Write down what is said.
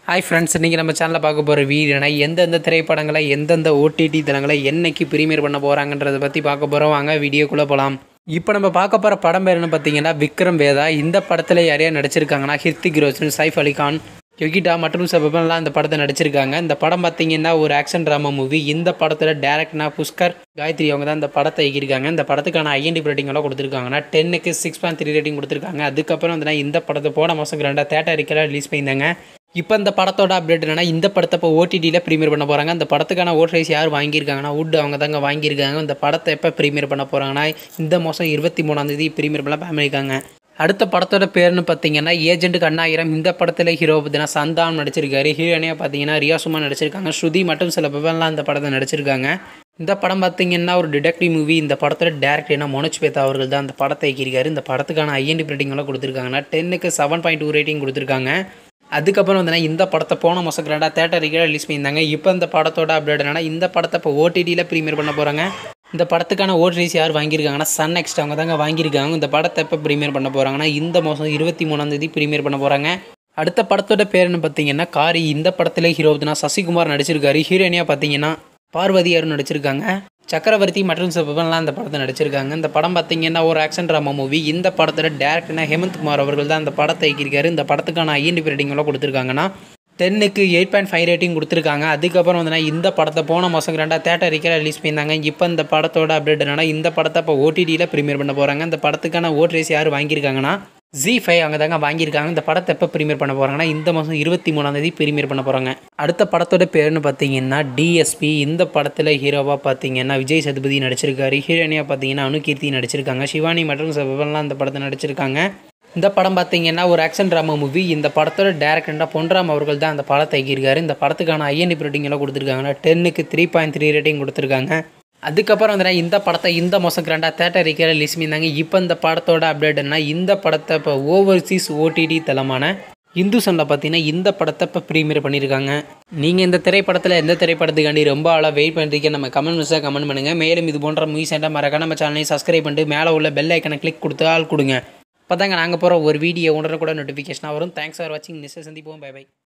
hi friends இன்றைக்கி நம்ம சேனலில் பார்க்க போகிற வீடியோனா எந்தெந்த திரைப்படங்களை எந்தெந்த ஓடிடி தளங்களை என்னைக்கு ப்ரீமியர் பண்ண போகிறாங்கன்றதை பற்றி பார்க்க போகிறோம் வாங்க வீடியோக்குள்ளே போகலாம் இப்போ நம்ம பார்க்க போகிற படம் பேருன்னு பார்த்தீங்கன்னா விக்ரம் வேதா இந்த படத்தில் யாரையா நடிச்சிருக்காங்கன்னா ஹிர்திக் ரோஷன் சைஃப் அலி கான் யோகிட்டா மற்றும் சபபன்லாம் இந்த படத்தை நடிச்சிருக்காங்க இந்த படம் பார்த்தீங்கன்னா ஒரு ஆக்ஷன் ட்ராமா மூவி இந்த படத்தில் டேரக்ட்னா புஷ்கர் காயத்ரி அவங்க தான் இந்த படத்தை இயக்கியிருக்காங்க இந்த படத்துக்கான ஐஎன்டி ரேட்டிங் எல்லாம் கொடுத்துருக்காங்கன்னா டென்னுக்கு சிக்ஸ் பாயிண்ட் த்ரீ ரேட்டிங் கொடுத்துருக்காங்க அதுக்கப்புறம் வந்து இந்த படத்தை போன மாதம் ரெண்டாக தேட்டர் இருக்கலாம் ரிலீஸ் பண்ணியிருந்தாங்க இப்போ இந்த படத்தோட அப்டேட் என்னன்னா இந்த படத்தை இப்போ ஓடிடியில் ப்ரீமியர் பண்ண போகிறாங்க இந்த படத்துக்கான ஓட் ரைஸ் யார் வாங்கியிருக்காங்கன்னா வுட் அவங்க தாங்க வாங்கியிருக்காங்க இந்த படத்தை எப்போ ப்ரீமியர் பண்ண போகிறாங்கன்னா இந்த மாதம் இருபத்தி மூணாந்தேதி ப்ரீமியர் பண்ண பண்ணியிருக்காங்க அடுத்த படத்தோட பேர்னு பார்த்தீங்கன்னா ஏஜென்ட் கண்ணாயிரம் இந்த படத்தில் ஹீரோ பார்த்தீங்கன்னா சந்தானம் நடிச்சிருக்காரு ஹீரோனியாக பார்த்தீங்கன்னா ரியா சுமா நடிச்சிருக்காங்க ஸ்ருதி மற்றும் சில பேர்லாம் இந்த படத்தை நடிச்சிருக்காங்க இந்த படம் பார்த்தீங்கன்னா ஒரு டிடெக்டிவ் மூவி இந்த படத்தோட டேரக்டர் என்ன மனோஜ் பேத்தா அவர்கள் தான் இந்த படத்தை இயக்கியிருக்காரு இந்த படத்துக்கான ஐஎன்டி ரேட்டிங் எல்லாம் கொடுத்துருக்காங்கன்னா டென்னுக்கு செவன் பாயிண்ட் டூ ரேட்டிங் கொடுத்துருக்காங்க அதுக்கப்புறம் வந்து இந்த படத்தை போன மாதம் கிராண்டாக தேட்டருக்கு ரிலீஸ் பண்ணியிருந்தாங்க இப்போ இந்த படத்தோட அப்டேட் என்னன்னா இந்த படத்தை இப்போ ஓடிடியில் ப்ரீமியர் பண்ண போகிறாங்க இந்த படத்துக்கான ஓட்ரீஸ் யார் வாங்கியிருக்காங்கன்னா சன் நெக்ஸ்ட் அவங்க தாங்க வாங்கியிருக்காங்க இந்த படத்தை எப்போ ப்ரீமியர் பண்ண போகிறாங்கன்னா இந்த மாதம் இருபத்தி மூணாந்தேதி ப்ரீமியர் பண்ண போகிறாங்க அடுத்த படத்தோட பேருன்னு பார்த்தீங்கன்னா காரி இந்த படத்தில் ஹீரோதுனா சசிகுமார் நடிச்சிருக்காரு ஹீரோயினியாக பார்த்தீங்கன்னா பார்வதி யாரும் நடிச்சிருக்காங்க சக்கரவர்த்தி மற்றும் சிவபன்லாம் இந்த படத்தை நடிச்சிருக்காங்க இந்த படம் பார்த்தீங்கன்னா ஒரு ஆக்ஷன் ட்ராமா மூவி இந்த படத்தோட டேரக்டர்னா ஹேமந்த் குமார் அவர்கள் தான் இந்த படத்தை இயக்கியிருக்காரு இந்த படத்துக்கான ஐஎன்டி ரேட்டிங் எல்லாம் கொடுத்துருக்காங்கன்னா டென்னுக்கு எயிட் பாயிண்ட் ஃபைவ் ரேட்டிங் கொடுத்துருக்காங்க அதுக்கப்புறம் வந்து இந்த படத்தை போன மாதம் ரெண்டாக தேட்டர் இருக்க ரிலீஸ் பண்ணியிருந்தாங்க இப்போ இந்த படத்தோட அப்டேட் என்னன்னா இந்த படத்தை இப்போ ஓடிடியில் ப்ரீமியர் பண்ண போகிறாங்க இந்த படத்துக்கான ஓட் ரேஸ் யார் வாங்கியிருக்காங்கன்னா ஜி ஃபைவ் அங்கே தாங்க வாங்கியிருக்காங்க இந்த படத்தை எப்போ ப்ரீமியர் பண்ண போகிறாங்கன்னா இந்த மாதம் இருபத்தி மூணாந்தேதி ப்ரீமியர் பண்ண போகிறாங்க அடுத்த படத்தோட பேர்னு பார்த்தீங்கன்னா டிஎஸ்பி இந்த படத்தில் ஹீரோவாக பார்த்தீங்கன்னா விஜய் சதுபதி நடிச்சிருக்காரு ஹீரோயினியாக பார்த்தீங்கன்னா அனுகீர்த்தி நடிச்சிருக்காங்க சிவானி மற்றும் சிவன்லாம் இந்த படத்தை நடிச்சிருக்காங்க இந்த படம் பார்த்தீங்கன்னா ஒரு ஆக்ஷன் ட்ராமா மூவி இந்த படத்தோட டேரக்டர்னா பொன்ராம் அவர்கள் தான் அந்த படத்தை இயக்கியிருக்காரு இந்த படத்துக்கான ஐஎன்டி ரேட்டிங் எல்லாம் கொடுத்துருக்காங்கன்னா டென்னுக்கு த்ரீ பாயிண்ட் த்ரீ ரேட்டிங் கொடுத்துருக்காங்க அதுக்கப்புறம் வந்து இந்த படத்தை இந்த மாதம் கிராண்டாக தேட்டர் இருக்கிற ரிலீஸ் பண்ணியிருந்தாங்க இப்போ இந்த படத்தோட அப்டேட் என்ன இந்த படத்தை இப்போ ஓவர்சீஸ் ஓடிடி தளமான இந்துசனில் பார்த்தீங்கன்னா இந்த படத்தை இப்போ ப்ரீமியர் பண்ணியிருக்காங்க நீங்கள் இந்த திரைப்படத்தில் எந்த திரைப்படத்துக்காண்டி ரொம்ப ஆளாக வெயிட் பண்ணுறீங்க நம்ம கமெண்ட் மிஸ்ஸாக கமெண்ட் பண்ணுங்கள் மேலும் இது போன்ற மூவி சென்டர் மறக்காம நம்ம சேனலையும் சப்ஸ்கிரைப் பண்ணிட்டு மேலே உள்ள பெல் ஐக்கனை கிளிக் கொடுத்து ஆள் கொடுங்க அப்போ தாங்க நாங்கள் போகிற ஒரு வீடியோ உடனே கூட நோட்டிஃபிகேஷனாக வரும் தேங்க்ஸ் ஃபார் வாட்சிங் நிச்சயம் சந்திப்போம் பை பை